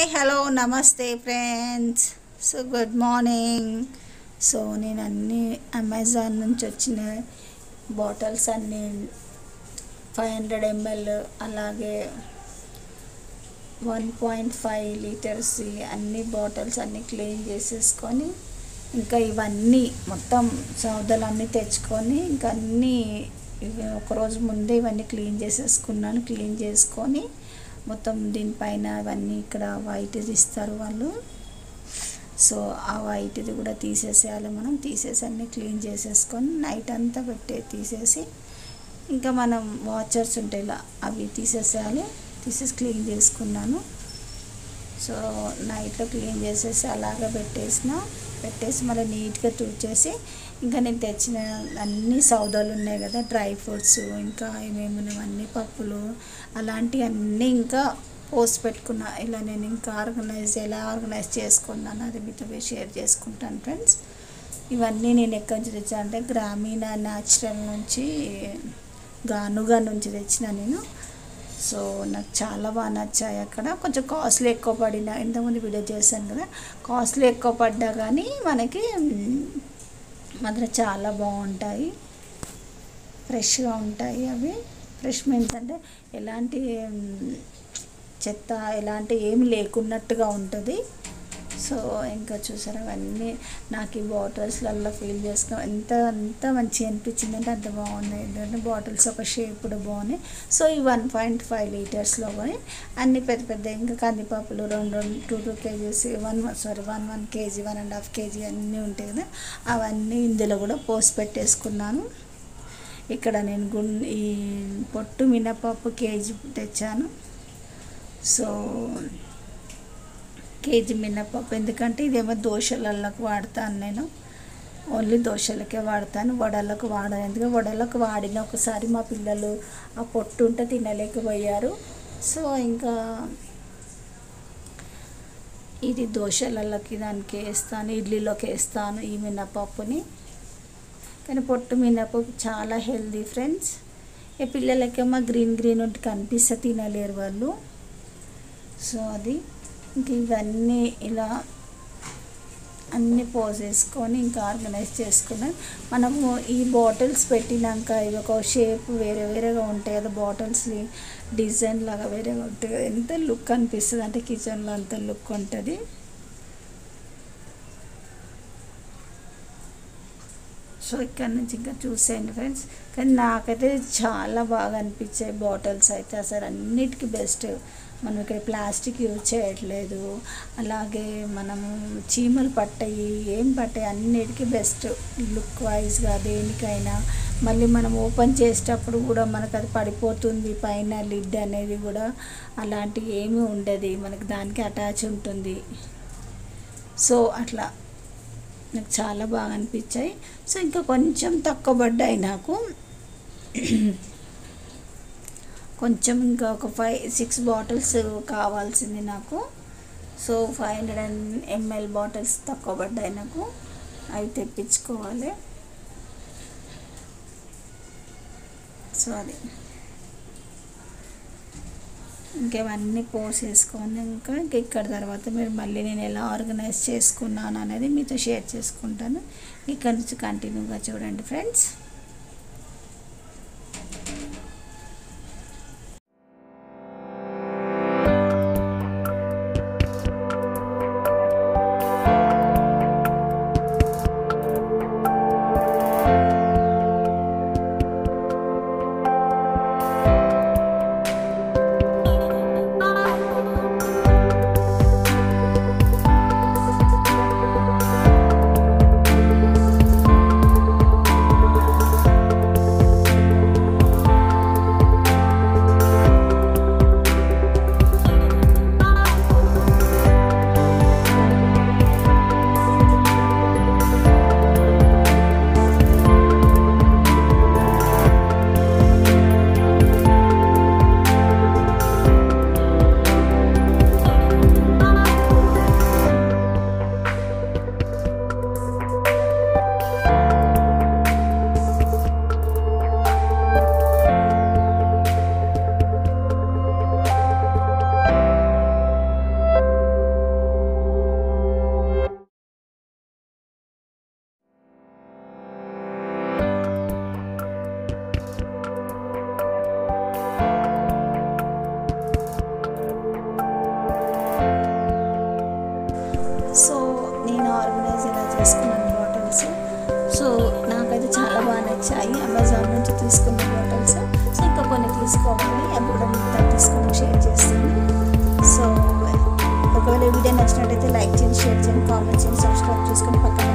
hello నమస్తే friends so good morning so నేను అన్ని అమెజాన్ నుంచి వచ్చిన బాటిల్స్ అన్నీ ఫైవ్ హండ్రెడ్ ఎంఎల్ అలాగే వన్ పాయింట్ ఫైవ్ లీటర్స్ అన్ని బాటిల్స్ అన్నీ క్లీన్ చేసేసుకొని ఇంకా ఇవన్నీ మొత్తం సౌదలన్నీ తెచ్చుకొని ఇంకా అన్నీ ఇవి ఒకరోజు ముందే ఇవన్నీ క్లీన్ చేసేసుకున్నాను క్లీన్ చేసుకొని మొత్తం దీనిపైన అవన్నీ ఇక్కడ వైట్ ఇస్తారు వాళ్ళు సో ఆ వైట్ది కూడా తీసేసేయాలి మనం తీసేసి అన్నీ క్లీన్ చేసేసుకొని నైట్ అంతా పెట్టే తీసేసి ఇంకా మనం వాచర్స్ ఉంటాయి ఇలా అవి తీసేసేయాలి తీసేసి క్లీన్ చేసుకున్నాను సో నైట్లో క్లీన్ చేసేసి అలాగే పెట్టేసిన పెట్టేసి మళ్ళీ నీట్గా తుడిచేసి ఇంకా నేను తెచ్చిన అన్ని సౌదాలు ఉన్నాయి కదా డ్రై ఫ్రూట్స్ ఇంకా ఏమేమి అన్ని పప్పులు అలాంటివి అన్నీ ఇంకా పోస్ట్ పెట్టుకున్నా ఇలా నేను ఇంకా ఆర్గనైజ్ ఎలా ఆర్గనైజ్ చేసుకున్నాను అది మీతో షేర్ చేసుకుంటాను ఫ్రెండ్స్ ఇవన్నీ నేను ఎక్కడి నుంచి తెచ్చాను అంటే గ్రామీణ న్యాచురల్ నుంచి గానుగా నుంచి తెచ్చిన నేను సో నాకు చాలా బాగా నచ్చాయి అక్కడ కొంచెం కాస్ట్లీ ఎక్కువ పడిన ఇంతకుముందు వీడియో చేశాను కదా కాస్ట్లీ ఎక్కువ పడ్డా కానీ మనకి మాత్రం చాలా బాగుంటాయి ఫ్రెష్గా ఉంటాయి అవి ఫ్రెష్ మీన్స్ అంటే ఎలాంటి చెత్త ఎలాంటి ఏమి లేకున్నట్టుగా ఉంటుంది సో ఇంకా చూసారా అవన్నీ నాకు ఈ బాటిల్స్లలో ఫీల్ చేసుకున్నాం ఎంత ఎంత మంచిగా అనిపించిందంటే అంత బాగుంది ఎందుకంటే బాటిల్స్ ఒక షేప్ కూడా బాగున్నాయి సో ఈ వన్ పాయింట్ ఫైవ్ లీటర్స్లో కూడా అన్ని పెద్ద పెద్ద ఇంకా కందిపప్పులు రెండు రెండు two two kgs one sorry one one kg one and half kg అన్నీ ఉంటాయి కదా అవన్నీ ఇందులో కూడా పోసి పెట్టేసుకున్నాను ఇక్కడ నేను గుం ఈ పొట్టు మినపప్పు కేజీ తెచ్చాను సో కేజీ మినపప్పు ఎందుకంటే ఇదేమో దోశలకు వాడతాను నేను ఓన్లీ దోశలకే వాడతాను వడలకు వాడను ఎందుకంటే వడలకు వాడిన ఒకసారి మా పిల్లలు ఆ పొట్టు ఉంటే తినలేకపోయారు సో ఇంకా ఇది దోశలకి దానికి వేస్తాను ఇడ్లీలోకి వేస్తాను ఈ మినపప్పుని కానీ పొట్టు మినపప్పు చాలా హెల్దీ ఫ్రెండ్స్ ఈ పిల్లలకేమో గ్రీన్ గ్రీన్ ఉంటే కనిపిస్తే తినలేరు వాళ్ళు సో అది ఇంక ఇవన్నీ ఇలా అన్నీ పోసేసుకొని ఇంకా ఆర్గనైజ్ చేసుకున్నాం మనము ఈ బాటిల్స్ పెట్టినాక ఇవి ఒక షేప్ వేరే వేరేగా ఉంటాయి కదా బాటిల్స్ డిజైన్ లాగా వేరేగా ఉంటాయి కదా ఎంత లుక్ అనిపిస్తుంది అంటే కిచెన్లో అంత లుక్ ఉంటుంది సో ఇక్కడ నుంచి ఇంకా చూసేయండి ఫ్రెండ్స్ కానీ నాకైతే చాలా బాగా అనిపించాయి బాటిల్స్ అయితే అసలు అన్నిటికీ బెస్ట్ మనం ఇక్కడ ప్లాస్టిక్ యూజ్ చేయట్లేదు అలాగే మనము చీమలు పట్టాయి ఏం పట్టాయి అన్నిటికీ బెస్ట్ లుక్ వైజ్గా దేనికైనా మళ్ళీ మనం ఓపెన్ చేసేటప్పుడు కూడా మనకు అది పడిపోతుంది పైన లిడ్ అనేది కూడా అలాంటివి ఏమీ ఉండదు మనకి దానికి అటాచ్ ఉంటుంది సో అట్లా నాకు చాలా బాగా అనిపించాయి సో ఇంకా కొంచెం తక్కువ పడ్డాయి నాకు కొంచెం ఇంకా ఒక ఫైవ్ సిక్స్ బాటిల్స్ కావాల్సింది నాకు so five hundred and ML bottles తక్కువ పడ్డాయి నాకు అవి తెప్పించుకోవాలి సో అది ఇంకేవన్నీ పోసేసుకొని ఇంకా ఇంక ఇక్కడ తర్వాత మీరు మళ్ళీ నేను ఎలా ఆర్గనైజ్ చేసుకున్నాను అనేది మీతో షేర్ చేసుకుంటాను ఇక్కడ నుంచి కంటిన్యూగా చూడండి ఫ్రెండ్స్ సో నేను ఆర్గనైజ్ ఇలా చేసుకున్నాను బాటిల్స్ సో నాకైతే చాలా బాగా నచ్చాయి అమెజాన్ నుంచి తీసుకున్న బాటిల్స్ సో ఇంకా కొన్ని తీసుకోవాలి అవి కూడా మిగతా తీసుకొని షేర్ చేస్తాను సో ఒకవేళ వీడియో నచ్చినట్టయితే లైక్ చేయండి షేర్ చేయండి కామెంట్ చేయండి సబ్స్క్రైబ్ చేసుకొని పక్కన